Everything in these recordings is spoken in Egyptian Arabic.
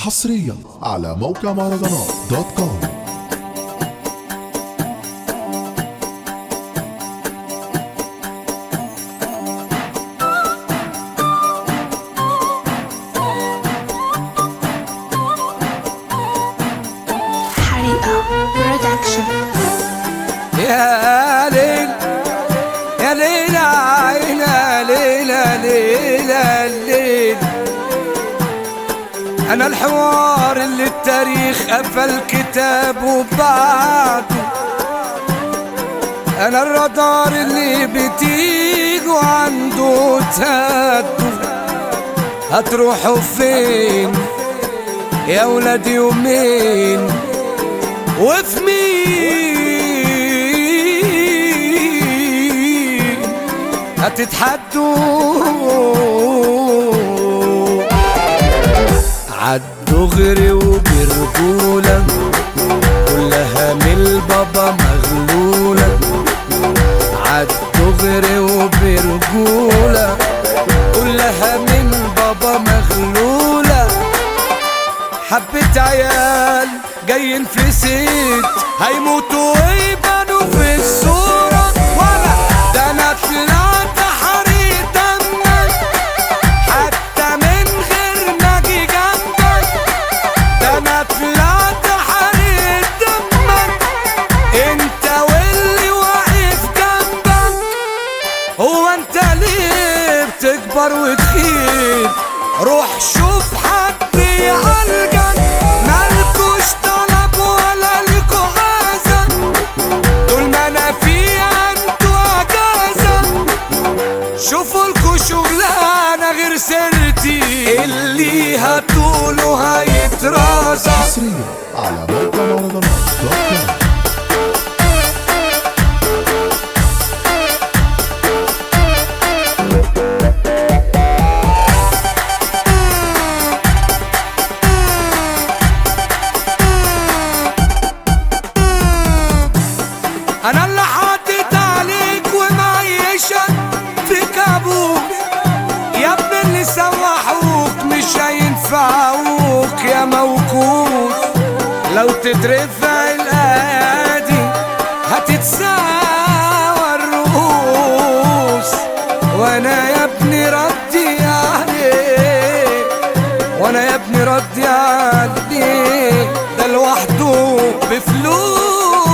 حصريا على موقع مهرجانات دوت كوم حريقة برودكشن يا ليل يا ليل عينا ليلة ليلة الليل أنا الحوار اللي التاريخ قفل كتابه بعده أنا الرادار اللي بتيجوا عنده تهدوا هتروحوا فين يا ولاد يومين وفي مين هتتحدوا عالدغري وبرجولة كلها من البابا مغلولة عالدغري وبرجولة كلها من بابا مغلولة حبة عيال جايين في سيت هيموتوا ويبانوا في الصورة ولا ده انا طلعت حريق دمك حتى من غير ما اجي جنبك ده انا طلعت حريق دمك انت واللي واقف جنبك هو انت ليه بتكبر وتخيب روح شوف حد يعالجك مالكوش طلب ولا ليكوا عازة طول ما انا في انتوا اجازة شوفوا لكوا شغلانة غير سيرتي اللي هتقولوا هيترازق حصريا على موقع مهرجانات دوت كوم انا اللي حاطط عليك ومعيشك في كابوس يا ابن اللي سوحوك مش هينفعوك يا موكوس لو تترفع الايادي هتتساوى الرؤوس وانا يا ابني ردي عليك وانا يا ابني ردي عليك ده لوحده بفلوس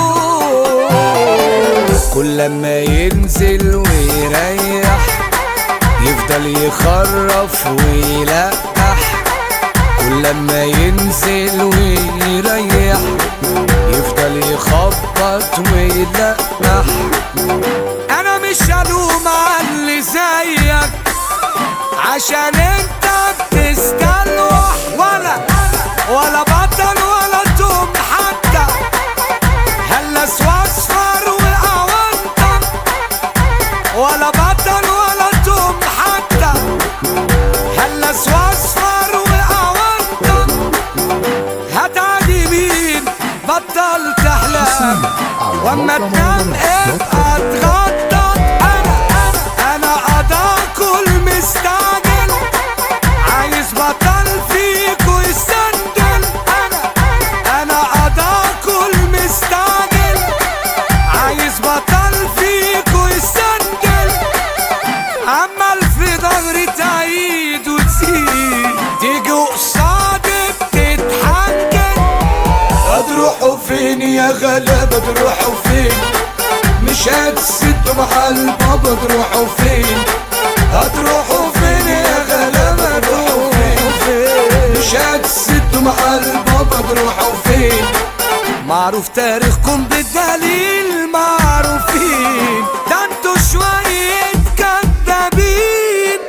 كل ما ينزل ويريح يفضل يخرف ويلقح كل ما ينزل ويريح يفضل يخبط ويلقح انا مش هلوم على اللي زيك عشان انت بتستلوح ولا ولا بطل ولا توم حتى هلس واصفر واونطه ولا بطل ولا توم حتى هلس واصفر واونطه هتعدي مين بطل تحلم واما تنام ابقى اتغطى انا انا انا قضا كل مستعجل عايز بطل فيك ويسندل انا انا قضا كل مستعجل عايز بطل فيك ويسندل عمال في ظهري تعيد وتزيد تيجي قصادي بتتحجج هتروحوا فين يا غلابة تروحوا فين مش هتسدوا محل بابا تروحوا فين هتروحوا فين يا غلابة تروحوا فين مش هتسدوا محل بابا تروحوا فين معروف تاريخكم بالدليل معروفين ده انتوا شوية كدابين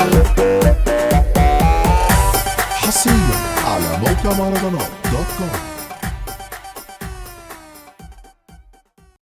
حصريا على موقع مهرجانات دوت كوم